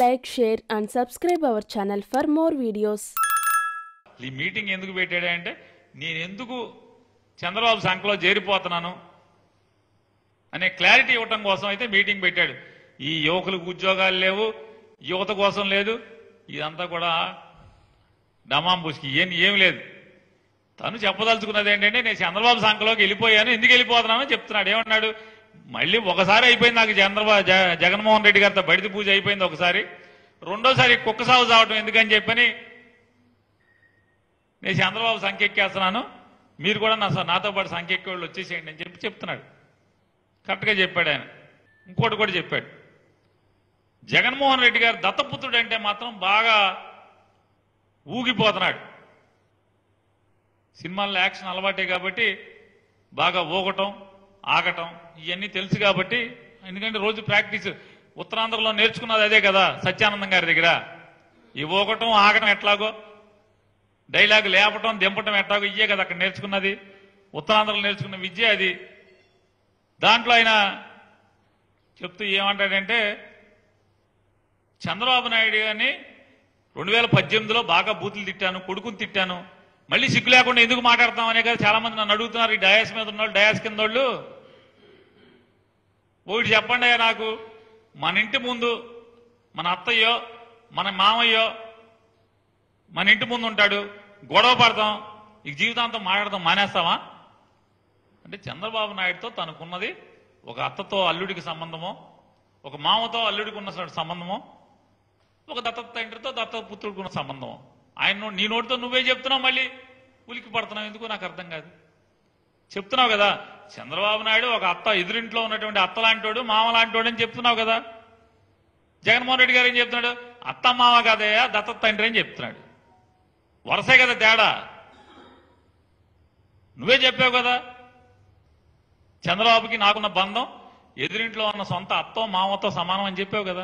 like, share, and subscribe our channel for more videos. ఈ meeting ఎందుకు పెట్టాడే అంటే నేను ఎందుకు చంద్రబాబు సంఖలో చేరిపోతున్నాను అనే క్లారిటీ ఇవ్వటం కోసం అయితే మీటింగ్ పెట్టాడు ఈ యువకులకు ఉద్యోగాలు లేవు యువత కోసం లేదు ఇదంతా కూడా డమాంబుస్కి ఏం ఏం లేదు తను చెప్పదలుచుకున్నది ఏంటంటే నేను చంద్రబాబు సంఖలోకి వెళ్ళిపోయాను ఎందుకు వెళ్ళిపోతున్నానో చెప్తున్నాడు ఏమన్నాడు మళ్ళీ ఒకసారి అయిపోయింది నాకు చంద్రబాబు జ- జగన్మోహన్ రెడ్డి గారితో బడిది పూజ అయిపోయింది ఒకసారి రెండోసారి కుక్క సాగు చావటం ఎందుకని చెప్పని నేను చంద్రబాబు సంఖ్య ఎక్కేస్తున్నాను మీరు కూడా నా నాతో పాటు సంఖ్య ఎక్కే వాళ్ళు వచ్చేసేయండి అని చెప్పి చెప్తున్నాడు కరెక్ట్గా చెప్పాడు ఆయన ఇంకోటి కూడా చెప్పాడు జగన్మోహన్ రెడ్డి గారు దత్తపుత్రుడు అంటే మాత్రం బాగా ఊగిపోతున్నాడు సినిమాల్లో యాక్షన్ అలవాటే కాబట్టి బాగా ఊగటం ఆగటం ఇవన్నీ తెలుసు కాబట్టి ఎందుకంటే రోజు ప్రాక్టీస్ ఉత్తరాంధ్రలో నేర్చుకున్నది అదే కదా సత్యానందం గారి దగ్గర ఈ ఊగటం ఆగటం ఎట్లాగో డైలాగ్ లేపటం దింపటం ఎట్లాగో ఇయ్యే కదా అక్కడ నేర్చుకున్నది ఉత్తరాంధ్రలో నేర్చుకున్న విద్య అది దాంట్లో ఆయన చెప్తూ ఏమంటాడంటే చంద్రబాబు నాయుడు గారిని రెండు వేల పద్దెనిమిదిలో బాగా బూతులు తిట్టాను కొడుకుని తిట్టాను మళ్ళీ సిగ్గు లేకుండా ఎందుకు మాట్లాడతామనే కదా చాలా మంది నన్ను అడుగుతున్నారు ఈ డయాస్ మీద ఉన్నోళ్ళు డయాస్ కింద వాళ్ళు ఒకటి చెప్పండి అయ్యా నాకు మన ఇంటి ముందు మన అత్తయ్యో మన మామయ్యో మన ఇంటి ముందు ఉంటాడు గొడవ పడతాం ఇక జీవితాంతం మాట్లాడతాం మానేస్తామా అంటే చంద్రబాబు నాయుడుతో తనకున్నది ఒక అత్తతో అల్లుడికి సంబంధమో ఒక మామతో అల్లుడికి ఉన్న సంబంధమో ఒక దత్త తండ్రితో దత్త పుత్రుడికి ఉన్న సంబంధం ఆయన నో- నీ నోటితో నువ్వే చెప్తున్నావు మళ్ళీ ఉలికి పడుతున్నావు ఎందుకు నాకు అర్థం కాదు చెప్తున్నావు కదా చంద్రబాబు నాయుడు ఒక అత్త ఎదురింట్లో ఉన్నటువంటి అత్త లాంటోడు మామ లాంటోడు అని చెప్తున్నావు కదా జగన్మోహన్ రెడ్డి గారు ఏం చెప్తున్నాడు అత్త మామ కాదయ్యా దత్త తండ్రి అని చెప్తున్నాడు వరసే కదా తేడా నువ్వే చెప్పావు కదా చంద్రబాబుకి నాకున్న బంధం ఎదురింట్లో ఉన్న సొంత అత్తో మామతో సమానం అని చెప్పావు కదా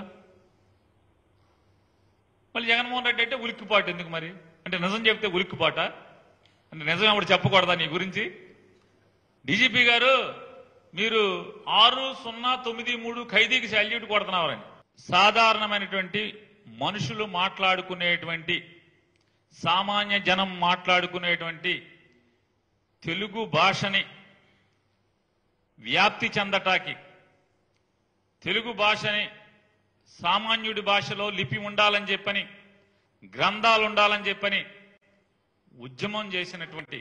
మళ్ళీ జగన్మోహన్ రెడ్డి అంటే ఉలిక్కిపాటు ఎందుకు మరి అంటే నిజం చెప్తే ఉలిక్కిపాట అంటే నిజం ఎవడు చెప్పకూడదా నీ గురించి డీజీపీ గారు మీరు ఆరు సున్నా తొమ్మిది మూడు ఖైదీకి శాల్యూట్ కొడుతున్నారని సాధారణమైనటువంటి మనుషులు మాట్లాడుకునేటువంటి సామాన్య జనం మాట్లాడుకునేటువంటి తెలుగు భాషని వ్యాప్తి చెందటానికి తెలుగు భాషని సామాన్యుడి భాషలో లిపి ఉండాలని చెప్పని గ్రంథాలు ఉండాలని చెప్పని ఉద్యమం చేసినటువంటి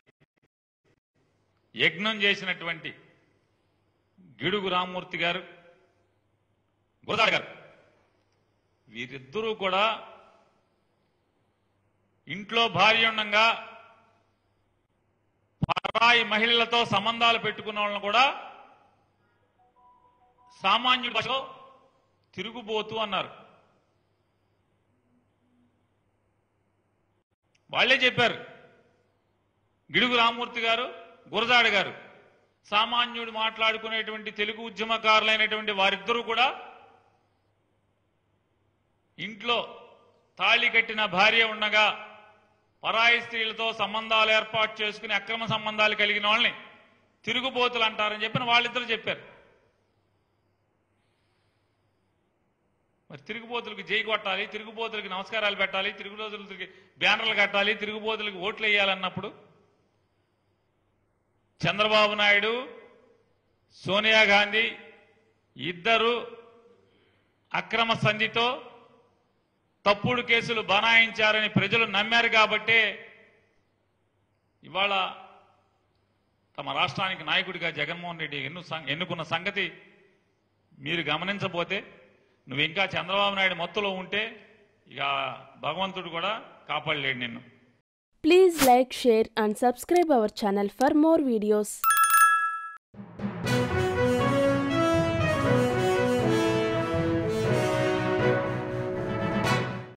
యజ్ఞం చేసినటువంటి గిడుగు రామ్మూర్తి గారు గోదావరి గారు వీరిద్దరూ కూడా ఇంట్లో భార్య ఉండంగా పరాయి మహిళలతో సంబంధాలు పెట్టుకున్న వాళ్ళని కూడా సామాన్యుడి భాషలో తిరుగుబోతూ అన్నారు వాళ్ళే చెప్పారు గిడుగు రామ్మూర్తి గారు గురజాడ గారు సామాన్యుడు మాట్లాడుకునేటువంటి తెలుగు ఉద్యమకారులైనటువంటి వారిద్దరూ కూడా ఇంట్లో తాళి కట్టిన భార్య ఉండగా పరాయి స్త్రీలతో సంబంధాలు ఏర్పాటు చేసుకుని అక్రమ సంబంధాలు కలిగిన వాళ్ళని తిరుగుబోతులు అంటారని చెప్పిన వాళ్ళిద్దరు చెప్పారు మరి తిరుగుబోతులకు జై కొట్టాలి తిరుగుబోతులకి నమస్కారాలు పెట్టాలి తిరుగుబోతులకి బ్యానర్లు కట్టాలి తిరుగుబోతులకి ఓట్లు వేయాలన్నప్పుడు చంద్రబాబు నాయుడు సోనియా గాంధీ ఇద్దరు అక్రమ సంధితో తప్పుడు కేసులు బనాయించారని ప్రజలు నమ్మారు కాబట్టే ఇవాళ తమ రాష్ట్రానికి నాయకుడిగా జగన్మోహన్ రెడ్డి ఎన్ను సం- ఎన్నుకున్న సంగతి మీరు గమనించబోతే నువ్వు ఇంకా చంద్రబాబు నాయుడు మత్తులో ఉంటే ఇక భగవంతుడు కూడా కాపాడలేడు నిన్ను Please like, share, and subscribe our channel for more videos.